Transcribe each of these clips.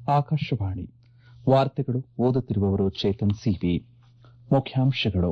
ಆಕಾಶವಾಣಿ ವಾರ್ತೆಗಳು ಓದುತ್ತಿರುವವರು ಚೇತನ್ ಸಿವಿ ಮುಖ್ಯಾಂಶಗಳು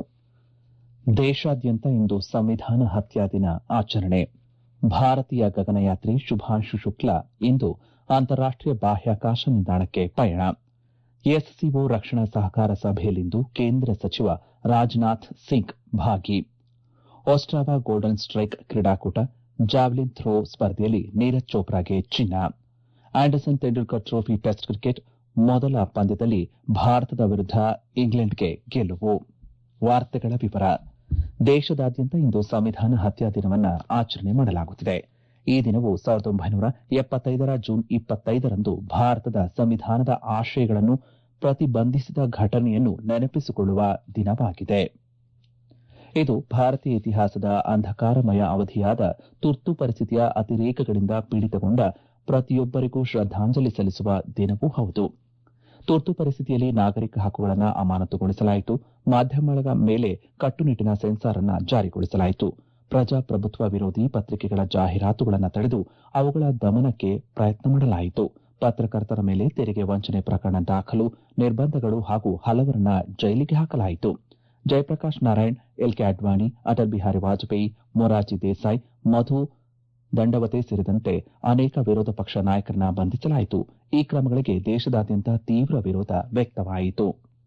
ದೇಶಾದ್ಯಂತ ಇಂದು ಸಂವಿಧಾನ ಹತ್ಯಾ ದಿನ ಆಚರಣೆ ಭಾರತೀಯ ಗಗನಯಾತ್ರಿ ಶುಭಾಂಶು ಶುಕ್ಲಾ ಇಂದು ಅಂತಾರಾಷ್ಟೀಯ ಬಾಹ್ಯಾಕಾಶ ನಿಲ್ದಾಣಕ್ಕೆ ಪಯಣ ಎಸ್ಸಿಒ ರಕ್ಷಣಾ ಸಹಕಾರ ಸಭೆಯಲ್ಲಿಂದು ಕೇಂದ್ರ ಸಚಿವ ರಾಜನಾಥ್ ಸಿಂಗ್ ಭಾಗಿ ಒಸ್ಟಾವಾ ಗೋಲ್ಡನ್ ಸ್ಟೈಕ್ ಕ್ರೀಡಾಕೂಟ ಜಾವೆಲಿನ್ ಥ್ರೋ ಸ್ಪರ್ಧೆಯಲ್ಲಿ ನೀರಜ್ ಚೋಪ್ರಾಗೆ ಚಿನ್ನ Anderson Tendulkar trophy test cricket ಮೊದಲ ಪಂದ್ಯದಲ್ಲಿ ಭಾರತದ ವಿರುದ್ದ ಇಂಗ್ಲೆಂಡ್ಗೆ ಗೆಲುವು ವಾರ್ತೆಗಳ ವಿವರ ದೇಶದಾದ್ಯಂತ ಇಂದು ಸಂವಿಧಾನ ಹತ್ಯಾ ದಿನವನ್ನು ಆಚರಣೆ ಮಾಡಲಾಗುತ್ತಿದೆ ಈ ದಿನವು ಸಾವಿರದ ಒಂಬೈನೂರ ಎಪ್ಪತ್ತೈದರ ಜೂನ್ ಇಪ್ಪತ್ತೈದರಂದು ಭಾರತದ ಸಂವಿಧಾನದ ಆಶಯಗಳನ್ನು ಪ್ರತಿಬಂಧಿಸಿದ ಘಟನೆಯನ್ನು ನೆನಪಿಸಿಕೊಳ್ಳುವ ದಿನವಾಗಿದೆ ಇದು ಭಾರತೀಯ ಇತಿಹಾಸದ ಅಂಧಕಾರಮಯ ಅವಧಿಯಾದ ತುರ್ತು ಪರಿಸ್ಥಿತಿಯ ಅತಿರೇಕಗಳಿಂದ ಪೀಡಿತಗೊಂಡ ಪ್ರತಿಯೊಬ್ಬರಿಗೂ ಶ್ರದ್ದಾಂಜಲಿ ಸಲ್ಲಿಸುವ ದಿನವೂ ಹೌದು ತುರ್ತು ಪರಿಸ್ಥಿತಿಯಲ್ಲಿ ನಾಗರಿಕ ಹಕ್ಕುಗಳನ್ನು ಅಮಾನತುಗೊಳಿಸಲಾಯಿತು ಮಾಧ್ಯಮಗಳ ಮೇಲೆ ಕಟ್ಟುನಿಟ್ಟಿನ ಸೆನ್ಸಾರ್ ಅನ್ನು ಜಾರಿಗೊಳಿಸಲಾಯಿತು ಪ್ರಜಾಪ್ರಭುತ್ವ ವಿರೋಧಿ ಪತ್ರಿಕೆಗಳ ಜಾಹೀರಾತುಗಳನ್ನು ತಡೆದು ಅವುಗಳ ದಮನಕ್ಕೆ ಪ್ರಯತ್ನ ಮಾಡಲಾಯಿತು ಪತ್ರಕರ್ತರ ಮೇಲೆ ತೆರಿಗೆ ವಂಚನೆ ಪ್ರಕರಣ ದಾಖಲು ನಿರ್ಬಂಧಗಳು ಹಾಗೂ ಹಲವರನ್ನ ಜೈಲಿಗೆ ಹಾಕಲಾಯಿತು ಜಯಪ್ರಕಾಶ್ ನಾರಾಯಣ್ ಎಲ್ಕೆ ಅಡ್ವಾಣಿ ಅಟಲ್ ಬಿಹಾರಿ ವಾಜಪೇಯಿ ಮೊರಾರ್ಜಿ ದೇಸಾಯಿ ಮಧು ದಂಡವತೆ ಸೇರಿದಂತೆ ಅನೇಕ ವಿರೋಧ ಪಕ್ಷ ನಾಯಕರನ್ನ ಬಂಧಿಸಲಾಯಿತು ಈ ಕ್ರಮಗಳಿಗೆ ದೇಶದಾದ್ಯಂತ ತೀವ್ರ ವಿರೋಧ ವ್ಯಕ್ತವಾಯಿತು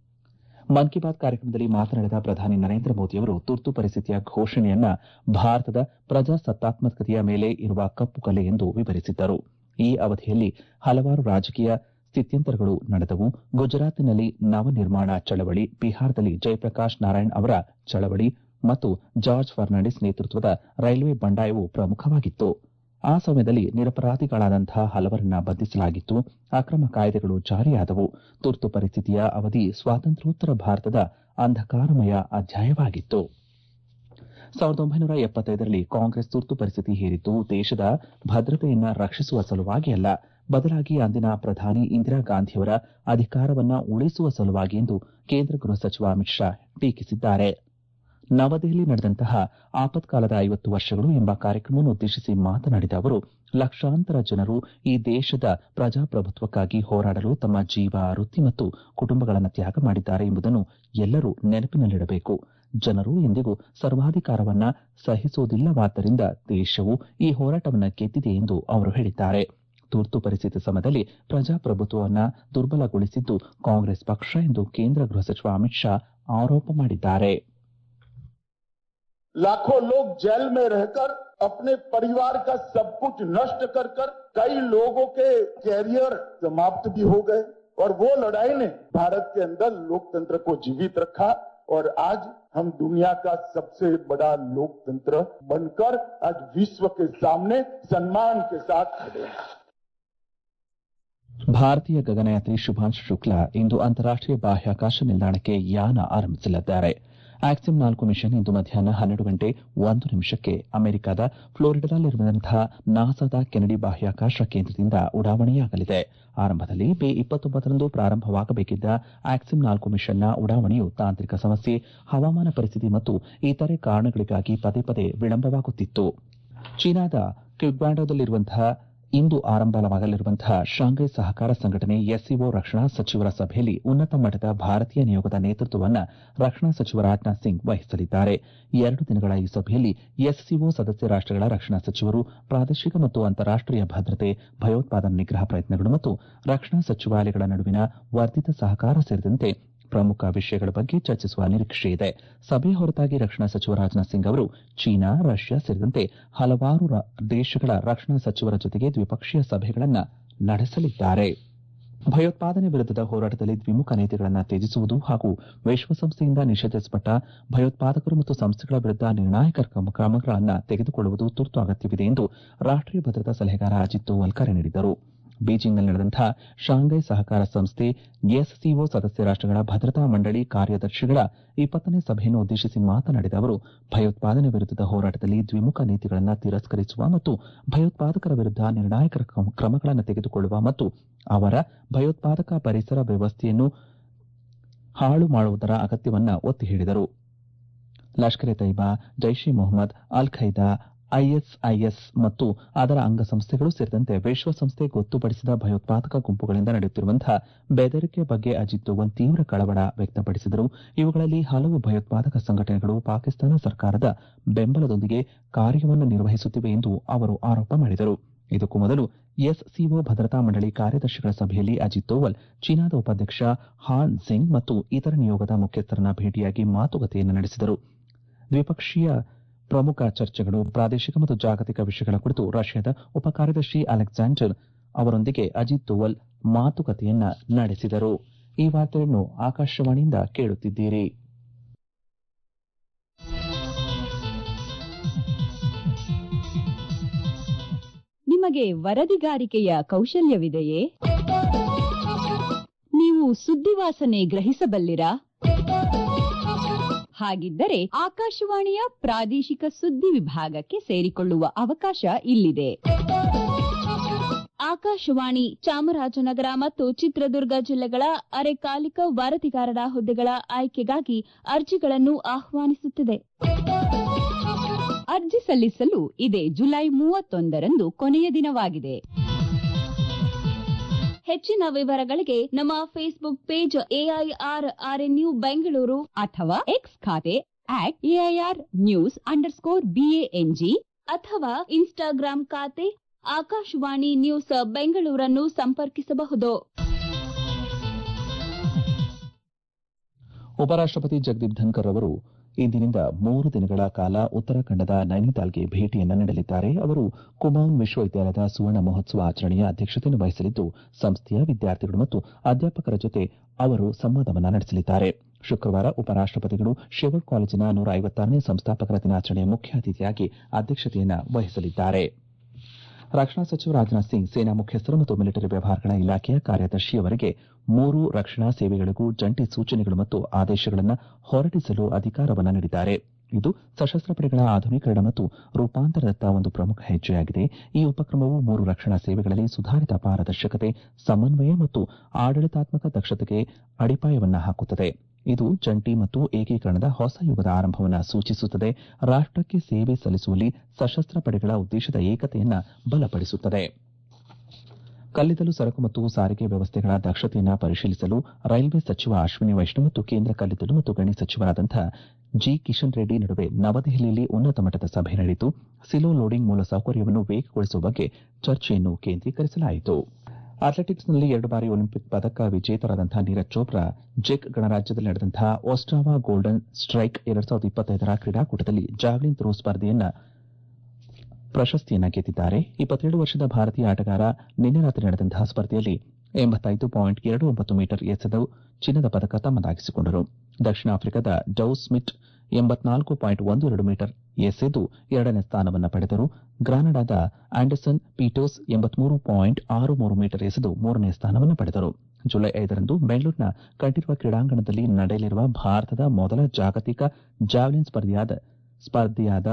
ಮನ್ ಕಿ ಬಾತ್ ಕಾರ್ಯಕ್ರಮದಲ್ಲಿ ಮಾತನಾಡಿದ ಪ್ರಧಾನಿ ನರೇಂದ್ರ ಮೋದಿಯವರು ತುರ್ತು ಪರಿಸ್ಥಿತಿಯ ಘೋಷಣೆಯನ್ನ ಭಾರತದ ಪ್ರಜಾಸತ್ತಾತ್ಮಕತೆಯ ಮೇಲೆ ಇರುವ ಕಪ್ಪು ಕಲೆ ಎಂದು ವಿವರಿಸಿದ್ದರು ಈ ಅವಧಿಯಲ್ಲಿ ಹಲವಾರು ರಾಜಕೀಯ ಸ್ಥಿತ್ಯಂತರಗಳು ನಡೆದವು ಗುಜರಾತಿನಲ್ಲಿ ನವನಿರ್ಮಾಣ ಚಳವಳಿ ಬಿಹಾರದಲ್ಲಿ ಜಯಪ್ರಕಾಶ್ ನಾರಾಯಣ್ ಅವರ ಚಳವಳಿ ಮತ್ತು ಜಾರ್ಜ್ ಫರ್ನಾಂಡಿಸ್ ನೇತೃತ್ವದ ರೈಲ್ವೆ ಬಂಡಾಯವು ಪ್ರಮುಖವಾಗಿತ್ತು ಆ ಸಮಯದಲ್ಲಿ ನಿರಪರಾಧಿಗಳಾದಂತಹ ಹಲವರನ್ನ ಬಂಧಿಸಲಾಗಿತ್ತು ಅಕ್ರಮ ಕಾಯ್ದೆಗಳು ಜಾರಿಯಾದವು ತುರ್ತು ಪರಿಸ್ಥಿತಿಯ ಅವಧಿ ಸ್ವಾತಂತ್ರ್ಯೋತ್ತರ ಭಾರತದ ಅಂಧಕಾರಮಯ ಅಧ್ಯಾಯವಾಗಿತ್ತು ಸಾವಿರದ ಒಂಬೈನೂರ ಎಪ್ಪತ್ತೈದರಲ್ಲಿ ಕಾಂಗ್ರೆಸ್ ತುರ್ತು ಪರಿಸ್ಥಿತಿ ಹೇರಿದ್ದು ದೇಶದ ಭದ್ರತೆಯನ್ನ ರಕ್ಷಿಸುವ ಸಲುವಾಗಿ ಅಲ್ಲ ಬದಲಾಗಿ ಅಂದಿನ ಪ್ರಧಾನಿ ಇಂದಿರಾ ಗಾಂಧಿಯವರ ಅಧಿಕಾರವನ್ನ ಉಳಿಸುವ ಸಲುವಾಗಿ ಎಂದು ಕೇಂದ್ರ ಗೃಹ ಸಚಿವ ಅಮಿತ್ ಶಾ ಟೀಕಿಸಿದ್ದಾರೆ ನವದೆಹಲಿ ನಡೆದಂತಹ ಆಪತ್ಕಾಲದ ಐವತ್ತು ವರ್ಷಗಳು ಎಂಬ ಕಾರ್ಯಕ್ರಮವನ್ನು ಉದ್ದೇಶಿಸಿ ಮಾತನಾಡಿದ ಅವರು ಲಕ್ಷಾಂತರ ಜನರು ಈ ದೇಶದ ಪ್ರಜಾಪ್ರಭುತ್ವಕ್ಕಾಗಿ ಹೋರಾಡಲು ತಮ್ಮ ಜೀವ ವೃತ್ತಿ ಮತ್ತು ಕುಟುಂಬಗಳನ್ನು ತ್ಯಾಗ ಮಾಡಿದ್ದಾರೆ ಎಂಬುದನ್ನು ಎಲ್ಲರೂ ನೆನಪಿನಲ್ಲಿಡಬೇಕು ಜನರು ಎಂದಿಗೂ ಸರ್ವಾಧಿಕಾರವನ್ನ ಸಹಿಸುವುದಿಲ್ಲವಾದ್ದರಿಂದ ದೇಶವು ಈ ಹೋರಾಟವನ್ನು ಗೆದ್ದಿದೆ ಎಂದು ಅವರು ಹೇಳಿದ್ದಾರೆ ತುರ್ತು ಪರಿಸ್ಥಿತಿ ಸಮಯದಲ್ಲಿ ಪ್ರಜಾಪ್ರಭುತ್ವವನ್ನು ದುರ್ಬಲಗೊಳಿಸಿದ್ದು ಕಾಂಗ್ರೆಸ್ ಪಕ್ಷ ಎಂದು ಕೇಂದ್ರ ಗೃಹ ಸಚಿವ ಅಮಿತ್ ಶಾ ಆರೋಪ ಮಾಡಿದ್ದಾರೆ लाखों लोग जेल में रहकर अपने परिवार का सब कुछ नष्ट कर कर कई लोगों के कैरियर समाप्त भी हो गए और वो लड़ाई ने भारत के अंदर लोकतंत्र को जीवित रखा और आज हम दुनिया का सबसे बड़ा लोकतंत्र बनकर आज विश्व के सामने सम्मान के साथ खड़े हैं ಭಾರತೀಯ ಗಗನಯಾತ್ರಿ ಶುಭಾಂಶು ಶುಕ್ಲಾ ಇಂದು ಅಂತಾರಾಷ್ಟೀಯ ಬಾಹ್ಯಾಕಾಶ ನಿಲ್ದಾಣಕ್ಕೆ ಯಾನ ಆರಂಭಿಸಲಿದ್ದಾರೆ ಆಕ್ಸಿಮ್ ನಾಲ್ಕು ಮಿಷನ್ ಇಂದು ಮಧ್ಯಾಹ್ನ ಹನ್ನೆರಡು ಗಂಟೆ ಒಂದು ನಿಮಿಷಕ್ಕೆ ಅಮೆರಿಕದ ಫ್ಲೋರಿಡಾದಲ್ಲಿರುವಂತಹ ನಾಸಾದ ಕೆನಡಿ ಬಾಹ್ಯಾಕಾಶ ಕೇಂದ್ರದಿಂದ ಉಡಾವಣೆಯಾಗಲಿದೆ ಆರಂಭದಲ್ಲಿ ಮೇ ಇಪ್ಪತ್ತೊಂಬತ್ತರಂದು ಪ್ರಾರಂಭವಾಗಬೇಕಿದ್ದ ಆಕ್ಸಿಮ್ ನಾಲ್ಕು ಮಿಷನ್ನ ಉಡಾವಣೆಯು ತಾಂತ್ರಿಕ ಸಮಸ್ಯೆ ಹವಾಮಾನ ಪರಿಸ್ಥಿತಿ ಮತ್ತು ಇತರೆ ಕಾರಣಗಳಿಗಾಗಿ ಪದೇ ಪದೇ ವಿಳಂಬವಾಗುತ್ತಿತ್ತು ಚೀನಾದ ಕ್ವಿಗ್ವಾಂಡೋದಲ್ಲಿರುವಂತಹ ಇಂದು ಆರಂಭವಾಗಲಿರುವಂತಹ ಶಾಂಘೈ ಸಹಕಾರ ಸಂಘಟನೆ ಎಸ್ಸಿಒ ರಕ್ಷಣಾ ಸಚಿವರ ಸಭೆಯಲ್ಲಿ ಉನ್ನತ ಮಟ್ಟದ ಭಾರತೀಯ ನಿಯೋಗದ ನೇತೃತ್ವವನ್ನು ರಕ್ಷಣಾ ಸಚಿವ ರಾಜನಾಥ್ ಸಿಂಗ್ ವಹಿಸಲಿದ್ದಾರೆ ಎರಡು ದಿನಗಳ ಈ ಸಭೆಯಲ್ಲಿ ಎಸ್ಸಿಒ ಸದಸ್ಯ ರಾಷ್ಟಗಳ ರಕ್ಷಣಾ ಸಚಿವರು ಪ್ರಾದೇಶಿಕ ಮತ್ತು ಅಂತಾರಾಷ್ಟೀಯ ಭದ್ರತೆ ಭಯೋತ್ಪಾದನಾ ನಿಗ್ರಹ ಪ್ರಯತ್ನಗಳು ಮತ್ತು ರಕ್ಷಣಾ ಸಚಿವಾಲಯಗಳ ನಡುವಿನ ವರ್ಧಿತ ಸಹಕಾರ ಸೇರಿದಂತೆ ಪ್ರಮುಖ ವಿಷಯಗಳ ಬಗ್ಗೆ ಚರ್ಚಿಸುವ ನಿರೀಕ್ಷೆ ಇದೆ ಸಭೆ ಹೊರತಾಗಿ ರಕ್ಷಣಾ ಸಚಿವ ರಾಜನಾಥ್ ಸಿಂಗ್ ಅವರು ಚೀನಾ ರಷ್ಯಾ ಸೇರಿದಂತೆ ಹಲವಾರು ದೇಶಗಳ ರಕ್ಷಣಾ ಸಚಿವರ ಜೊತೆಗೆ ದ್ವಿಪಕ್ಷೀಯ ಸಭೆಗಳನ್ನು ನಡೆಸಲಿದ್ದಾರೆ ಭಯೋತ್ಪಾದನೆ ವಿರುದ್ಧದ ಹೋರಾಟದಲ್ಲಿ ದ್ವಿಮುಖ ನೀತಿಗಳನ್ನು ತ್ಯಜಿಸುವುದು ಹಾಗೂ ವಿಶ್ವಸಂಸ್ಥೆಯಿಂದ ನಿಷೇಧಿಸಲ್ಪಟ್ಟ ಭಯೋತ್ಪಾದಕರು ಮತ್ತು ಸಂಸ್ಥೆಗಳ ವಿರುದ್ಧ ನಿರ್ಣಾಯಕ ಕ್ರಮಗಳನ್ನು ತೆಗೆದುಕೊಳ್ಳುವುದು ತುರ್ತು ಅಗತ್ಯವಿದೆ ಎಂದು ರಾಷ್ಟೀಯ ಭದ್ರತಾ ಸಲಹೆಗಾರ ಅಜಿತ್ ದೋವಲ್ ಕರೆ ನೀಡಿದರು ಬೀಜಿಂಗ್ನಲ್ಲಿ ನಡೆದಂತಹ ಶಾಂಘೈ ಸಹಕಾರ ಸಂಸ್ಥೆ ಎಸ್ಸಿಒ ಸದಸ್ಯ ರಾಷ್ಟಗಳ ಭದ್ರತಾ ಮಂಡಳಿ ಕಾರ್ಯದರ್ಶಿಗಳ ಇಪ್ಪತ್ತನೇ ಸಭೆಯನ್ನು ಉದ್ದೇಶಿಸಿ ಮಾತನಾಡಿದ ಅವರು ಭಯೋತ್ಪಾದನೆ ವಿರುದ್ಧದ ಹೋರಾಟದಲ್ಲಿ ದ್ವಿಮುಖ ನೀತಿಗಳನ್ನು ತಿರಸ್ಕರಿಸುವ ಮತ್ತು ಭಯೋತ್ಪಾದಕರ ವಿರುದ್ಧ ನಿರ್ಣಾಯಕ ಕ್ರಮಗಳನ್ನು ತೆಗೆದುಕೊಳ್ಳುವ ಮತ್ತು ಅವರ ಭಯೋತ್ಪಾದಕ ಪರಿಸರ ವ್ಯವಸ್ಥೆಯನ್ನು ಹಾಳು ಮಾಡುವುದರ ಅಗತ್ಯವನ್ನು ಒತ್ತಿ ಹೇಳಿದರು Lashkar e Taiba Jaish e Mohammed Al Qaeda ISIS ಮತ್ತು ಅದರ ಅಂಗಸಂಸ್ಥೆಗಳು ಸೇರಿದಂತೆ ವಿಶ್ವಸಂಸ್ಥೆ ಗೊತ್ತುಪಡಿಸಿದ ಭಯೋತ್ಪಾದಕ ಗುಂಪುಗಳಿಂದ ನಡೆಯುತ್ತಿರುವಂತಹ ಬೆದರಿಕೆ ಬಗ್ಗೆ ಅಜಿತ್ ದೋವಲ್ ತೀವ್ರ ಕಳವಳ ವ್ಯಕ್ತಪಡಿಸಿದರು ಇವುಗಳಲ್ಲಿ ಹಲವು ಭಯೋತ್ಪಾದಕ ಸಂಘಟನೆಗಳು ಪಾಕಿಸ್ತಾನ ಸರ್ಕಾರದ ಬೆಂಬಲದೊಂದಿಗೆ ಕಾರ್ಯವನ್ನು ನಿರ್ವಹಿಸುತ್ತಿವೆ ಎಂದು ಅವರು ಆರೋಪ ಮಾಡಿದರು ಇದಕ್ಕೂ ಮೊದಲು ಎಸ್ಸಿಒ ಭದ್ರತಾ ಮಂಡಳಿ ಕಾರ್ಯದರ್ಶಿಗಳ ಸಭೆಯಲ್ಲಿ ಅಜಿತ್ ದೋವಲ್ ಚೀನಾದ ಉಪಾಧ್ಯಕ್ಷ ಹಾನ್ ಝಿಂಗ್ ಮತ್ತು ಇತರ ನಿಯೋಗದ ಮುಖ್ಯಸ್ಥರನ್ನ ಭೇಟಿಯಾಗಿ ಮಾತುಕತೆಯನ್ನು ನಡೆಸಿದರು ದ್ವಿಪಕ್ಷೀಯ ಪ್ರಮುಖ ಚರ್ಚೆಗಳು ಪ್ರಾದೇಶಿಕ ಮತ್ತು ಜಾಗತಿಕ ವಿಷಯಗಳ ಕುರಿತು ರಷ್ಯಾದ ಉಪ ಕಾರ್ಯದರ್ಶಿ ಅಲೆಕ್ಸಾಂಡರ್ ಅವರೊಂದಿಗೆ ಅಜಿತ್ ದೋವಲ್ ಮಾತುಕತೆಯನ್ನ ನಡೆಸಿದರು ಈ ವಾರ್ತೆಯನ್ನು ಆಕಾಶವಾಣಿಯಿಂದ ಕೇಳುತ್ತಿದ್ದೀರಿ ನಿಮಗೆ ವರದಿಗಾರಿಕೆಯ ಕೌಶಲ್ಯವಿದೆಯೇ ನೀವು ಸುದ್ದಿವಾಸನೆ ಗ್ರಹಿಸಬಲ್ಲಿರಾ ಹಾಗಿದ್ದರೆ ಆಕಾಶವಾಣಿಯ ಪ್ರಾದೇಶಿಕ ಸುದ್ದಿ ವಿಭಾಗಕ್ಕೆ ಸೇರಿಕೊಳ್ಳುವ ಅವಕಾಶ ಇಲ್ಲಿದೆ ಆಕಾಶವಾಣಿ ಚಾಮರಾಜನಗರ ಮತ್ತು ಚಿತ್ರದುರ್ಗ ಜಿಲ್ಲೆಗಳ ಅರೆಕಾಲಿಕ ವರದಿಗಾರರ ಹುದ್ದೆಗಳ ಆಯ್ಕೆಗಾಗಿ ಅರ್ಜಿಗಳನ್ನು ಆಹ್ವಾನಿಸುತ್ತಿದೆ ಅರ್ಜಿ ಸಲ್ಲಿಸಲು ಇದೇ ಜುಲೈ ಮೂವತ್ತೊಂದರಂದು ಕೊನೆಯ ದಿನವಾಗಿದೆ ಹೆಚ್ಚಿನ ವಿವರಗಳಿಗೆ ನಮ್ಮ Facebook page AIR RNU Bengaluru ಅಥವಾ ಎಕ್ಸ್ ಖಾತೆ at AIR news underscore BANG ಅಥವಾ ಇನ್ಸ್ಟಾಗ್ರಾಂ ಖಾತೆ ಆಕಾಶವಾಣಿ ನ್ಯೂಸ್ ಬೆಂಗಳೂರನ್ನು ಸಂಪರ್ಕಿಸಬಹುದು ಉಪರಾಷ್ಟಪತಿ ಜಗದೀಪ್ ಧನ್ಕರ್ ಅವರು ಇಂದಿನಿಂದ ಮೂರು ದಿನಗಳ ಕಾಲ ಉತ್ತರಾಖಂಡದ ನೈನಿತಾಲ್ಗೆ ಭೇಟಿಯನ್ನು ನೀಡಲಿದ್ದಾರೆ ಅವರು ಕುಮೌನ್ ವಿಶ್ವವಿದ್ಯಾಲಯದ ಸುವರ್ಣ ಮಹೋತ್ಸವ ಆಚರಣೆಯ ಅಧ್ಯಕ್ಷತೆಯನ್ನು ವಹಿಸಲಿದ್ದು ಸಂಸ್ಥೆಯ ವಿದ್ಯಾರ್ಥಿಗಳು ಮತ್ತು ಅಧ್ಯಾಪಕರ ಜೊತೆ ಅವರು ಸಂವಾದವನ್ನು ನಡೆಸಲಿದ್ದಾರೆ ಶುಕ್ರವಾರ ಉಪರಾಷ್ಟಪತಿಗಳು ಶೇವರ್ಡ್ ಕಾಲೇಜಿನ ನೂರ ಐವತ್ತಾರನೇ ಸಂಸ್ಥಾಪಕರ ದಿನಾಚರಣೆಯ ಮುಖ್ಯ ಅತಿಥಿಯಾಗಿ ಅಧ್ಯಕ್ಷತೆಯನ್ನು ವಹಿಸಲಿದ್ದಾರೆ ರಕ್ಷಣಾ ಸಚಿವ ರಾಜನಾಥ್ ಸಿಂಗ್ ಸೇನಾ ಮುಖ್ಯಸ್ಥರು ಮತ್ತು ಮಿಲಿಟರಿ ವ್ಯವಹಾರಗಳ ಇಲಾಖೆಯ ಕಾರ್ಯದರ್ಶಿಯವರಿಗೆ ಮೂರು ರಕ್ಷಣಾ ಸೇವೆಗಳಿಗೂ ಜಂಟಿ ಸೂಚನೆಗಳು ಮತ್ತು ಆದೇಶಗಳನ್ನು ಹೊರಡಿಸಲು ಅಧಿಕಾರವನ್ನು ನೀಡಿದ್ದಾರೆ ಇದು ಸಶಸ್ತ್ರ ಪಡೆಗಳ ಆಧುನೀಕರಣ ಮತ್ತು ರೂಪಾಂತರದತ್ತ ಒಂದು ಪ್ರಮುಖ ಹೆಜ್ಜೆಯಾಗಿದೆ ಈ ಉಪಕ್ರಮವು ಮೂರು ರಕ್ಷಣಾ ಸೇವೆಗಳಲ್ಲಿ ಸುಧಾರಿತ ಪಾರದರ್ಶಕತೆ ಸಮನ್ವಯ ಮತ್ತು ಆಡಳಿತಾತ್ಮಕ ದಕ್ಷತೆಗೆ ಅಡಿಪಾಯವನ್ನು ಹಾಕುತ್ತದೆ ಇದು ಜಂಟಿ ಮತ್ತು ಏಕೀಕರಣದ ಹೊಸ ಯುಗದ ಆರಂಭವನ್ನು ಸೂಚಿಸುತ್ತದೆ ರಾಷ್ಟಕ್ಕೆ ಸೇವೆ ಸಲ್ಲಿಸುವಲ್ಲಿ ಸಶಸ್ತ್ರ ಪಡೆಗಳ ಉದ್ದೇಶದ ಏಕತೆಯನ್ನು ಬಲಪಡಿಸುತ್ತದೆ ಕಲ್ಲಿದ್ದಲು ಸರಕು ಮತ್ತು ಸಾರಿಗೆ ವ್ಯವಸ್ಥೆಗಳ ದಕ್ಷತೆಯನ್ನು ಪರಿಶೀಲಿಸಲು ರೈಲ್ವೆ ಸಚಿವ ಅಶ್ವಿನಿ ವೈಷ್ಣವ್ ಮತ್ತು ಕೇಂದ್ರ ಕಲ್ಲಿದ್ದಲು ಮತ್ತು ಗಣಿ ಸಚಿವರಾದಂತಹ ಜಿ ಕಿಶನ್ ರೆಡ್ಡಿ ನಡುವೆ ನವದೆಹಲಿಯಲ್ಲಿ ಉನ್ನತ ಮಟ್ಟದ ಸಭೆ ನಡೆಯಿತು ಸಿಲೋ ಲೋಡಿಂಗ್ ಮೂಲಸೌಕರ್ಯವನ್ನು ವೇಗಗೊಳಿಸುವ ಬಗ್ಗೆ ಚರ್ಚೆಯನ್ನು ಕೇಂದ್ರೀಕರಿಸಲಾಯಿತು ಅಥ್ಲೆಟಿಕ್ಸ್ನಲ್ಲಿ ಎರಡು ಬಾರಿ ಒಲಿಂಪಿಕ್ ಪದಕ ವಿಜೇತರಾದಂತಹ ನೀರಜ್ ಚೋಪ್ರಾ ಜೆಕ್ ಗಣರಾಜ್ಯದಲ್ಲಿ ನಡೆದಂತಹ ಓಸ್ಟಾವಾ ಗೋಲ್ಡನ್ ಸ್ಟ್ರೈಕ್ ಎರಡ್ ಸಾವಿರದ ಇಪ್ಪತ್ತೈದರ ಕ್ರೀಡಾಕೂಟದಲ್ಲಿ ಜಾವ್ಲಿನ್ ಥ್ರೋ ಸ್ಪರ್ಧೆಯನ್ನ ಪ್ರಶಸ್ತಿಯನ್ನ ಗೆದ್ದಿದ್ದಾರೆ ಇಪ್ಪತ್ತೇಳು ವರ್ಷದ ಭಾರತೀಯ ಆಟಗಾರ ನಿನ್ನೆ ರಾತ್ರಿ ನಡೆದಂತಹ ಸ್ಪರ್ಧೆಯಲ್ಲಿ ಎಂಬತ್ತೈದು ಪಾಯಿಂಟ್ ಎರಡು ಒಂಬತ್ತು ಮೀಟರ್ ಎಸೆದು ಚಿನ್ನದ ಪದಕ ತಮ್ಮದಾಗಿಸಿಕೊಂಡರು ದಕ್ಷಿಣ ಆಫ್ರಿಕಾದ ಡೌ ಸ್ಮಿಟ್ ಎಂಬತ್ನಾಲ್ಕು ಪಾಯಿಂಟ್ ಒಂದು ಎರಡು ಮೀಟರ್ ಎಸೆದು ಎರಡನೇ ಸ್ಥಾನವನ್ನು ಪಡೆದರು ಗ್ರಾನಡಾದ ಆಂಡರ್ಸನ್ ಪೀಟೋಸ್ ಎಂಬತ್ಮೂರು ಪಾಯಿಂಟ್ ಆರು ಮೂರು ಮೀಟರ್ ಎಸೆದು ಮೂರನೇ ಸ್ಥಾನವನ್ನು ಪಡೆದರು ಜುಲೈ ಐದರಂದು ಬೆಂಗಳೂರಿನ ಕಂಠೀರವ ಕ್ರೀಡಾಂಗಣದಲ್ಲಿ ನಡೆಯಲಿರುವ ಭಾರತದ ಮೊದಲ ಜಾಗತಿಕ ಜಾವ್ಲಿನ್ ಸ್ಪರ್ಧೆಯಾದ ಸ್ಪರ್ಧೆಯಾದ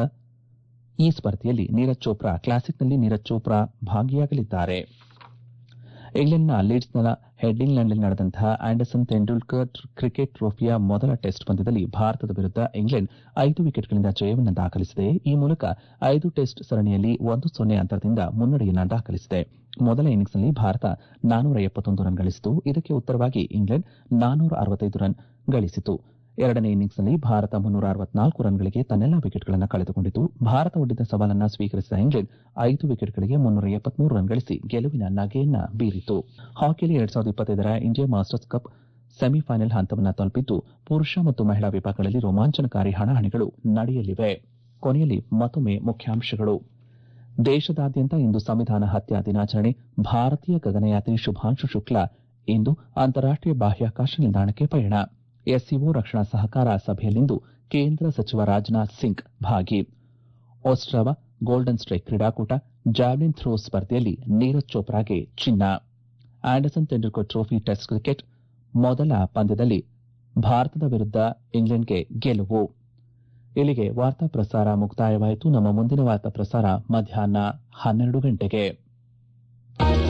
ಈ ಸ್ಪರ್ಧೆಯಲ್ಲಿ ನೀರಜ್ ಚೋಪ್ರಾ ಕ್ಲಾಸಿಕ್ನಲ್ಲಿ ನೀರಜ್ ಚೋಪ್ರಾ ಭಾಗಿಯಾಗಲಿದ್ದಾರೆ ಇಂಗ್ಲೆಂಡ್ನ ಲೀಡ್ಸ್ನ ಹೆಡ್ಡಿಂಗ್ಲೆಂಡ್ನಲ್ಲಿ ನಡೆದಂತಹ ಆಂಡರ್ಸನ್ ತೆಂಡೂಲ್ಕರ್ ಕ್ರಿಕೆಟ್ ಟ್ರೋಫಿಯ ಮೊದಲ ಟೆಸ್ಟ್ ಪಂದ್ಯದಲ್ಲಿ ಭಾರತದ ವಿರುದ್ಧ ಇಂಗ್ಲೆಂಡ್ ಐದು ವಿಕೆಟ್ಗಳಿಂದ ಜಯವನ್ನು ದಾಖಲಿಸಿದೆ ಈ ಮೂಲಕ ಐದು ಟೆಸ್ಟ್ ಸರಣಿಯಲ್ಲಿ ಒಂದು ಸೊನ್ನೆ ಅಂತರದಿಂದ ಮುನ್ನಡೆಯನ್ನು ದಾಖಲಿಸಿದೆ ಮೊದಲ ಇನ್ನಿಂಗ್ಸ್ನಲ್ಲಿ ಭಾರತ ನಾನೂರ ಎಪ್ಪತ್ತೊಂದು ರನ್ ಗಳಿಸಿತು ಇದಕ್ಕೆ ಉತ್ತರವಾಗಿ ಇಂಗ್ಲೆಂಡ್ ನಾನೂರ ಅರವತ್ತೈದು ರನ್ ಗಳಿಸಿತು ಎರಡನೇ ಇನ್ನಿಂಗ್ಸ್ನಲ್ಲಿ ಭಾರತ ಮುನ್ನೂರ ಅರವತ್ನಾಲ್ಕು ರನ್ಗಳಿಗೆ ತನ್ನೆಲ್ಲಾ ವಿಕೆಟ್ಗಳನ್ನು ಕಳೆದುಕೊಂಡಿತು ಭಾರತ ಒಡ್ಡಿದ ಸವಾಲನ್ನು ಸ್ವೀಕರಿಸಿದ ಇಂಗ್ಲೆಂಡ್ ಐದು ವಿಕೆಟ್ಗಳಿಗೆ ಮುನ್ನೂರ ಎಪ್ಪತ್ಮೂರು ರನ್ ಗಳಿಸಿ ಗೆಲುವಿನ ನಗೆಯನ್ನ ಬೀರಿತು ಹಾಕಿಯಲ್ಲಿ ಎರಡ್ ಸಾವಿರದ ಇಪ್ಪತ್ತೈದರ ಇಂಡಿಯಾ ಮಾಸ್ಟರ್ಸ್ ಕಪ್ ಸೆಮಿಫೈನಲ್ ಹಂತವನ್ನು ತಲುಪಿದ್ದು ಪುರುಷ ಮತ್ತು ಮಹಿಳಾ ವಿಭಾಗಗಳಲ್ಲಿ ರೋಮಾಂಚನಕಾರಿ ಹಣಾಹಣಿಗಳು ನಡೆಯಲಿವೆ ಕೊನೆಯಲ್ಲಿ ಮತ್ತೊಮ್ಮೆ ಮುಖ್ಯಾಂಶಗಳು ದೇಶದಾದ್ಯಂತ ಇಂದು ಸಂವಿಧಾನ ಹತ್ಯಾ ದಿನಾಚರಣೆ ಭಾರತೀಯ ಗಗನಯಾತ್ರಿ ಶುಭಾಂಶು ಶುಕ್ಲಾ ಇಂದು ಅಂತಾರಾಷ್ಟೀಯ ಬಾಹ್ಯಾಕಾಶ ನಿಲ್ದಾಣಕ್ಕೆ ಪಯಣ ಎಸ್ಸಿಒ ರಕ್ಷಣಾ ಸಹಕಾರ ಸಭೆಯಲ್ಲಿಂದು ಕೇಂದ್ರ ಸಚಿವ ರಾಜನಾಥ್ ಸಿಂಗ್ ಭಾಗಿ ಓಸ್ಟ್ರಾವಾ ಗೋಲ್ಡನ್ ಸ್ಟ್ರೈಕ್ ಕ್ರೀಡಾಕೂಟ ಜಾವ್ಲಿನ್ ಥ್ರೋ ಸ್ಪರ್ಧೆಯಲ್ಲಿ ನೀರಜ್ ಚೋಪ್ರಾಗೆ ಚಿನ್ನ Anderson Tendulkar trophy test cricket ಮೊದಲ ಪಂದ್ಯದಲ್ಲಿ ಭಾರತದ ವಿರುದ್ಧ ಇಂಗ್ಲೆಂಡ್ಗೆ ಗೆಲುವು ಇಲ್ಲಿಗೆ ವಾರ್ತಾ ಪ್ರಸಾರ ಮುಕ್ತಾಯವಾಯಿತು ನಮ್ಮ ಮುಂದಿನ ವಾರ್ತಾ ಪ್ರಸಾರ ಮಧ್ಯಾಹ್ನ ಹನ್ನೆರಡು ಗಂಟೆಗೆ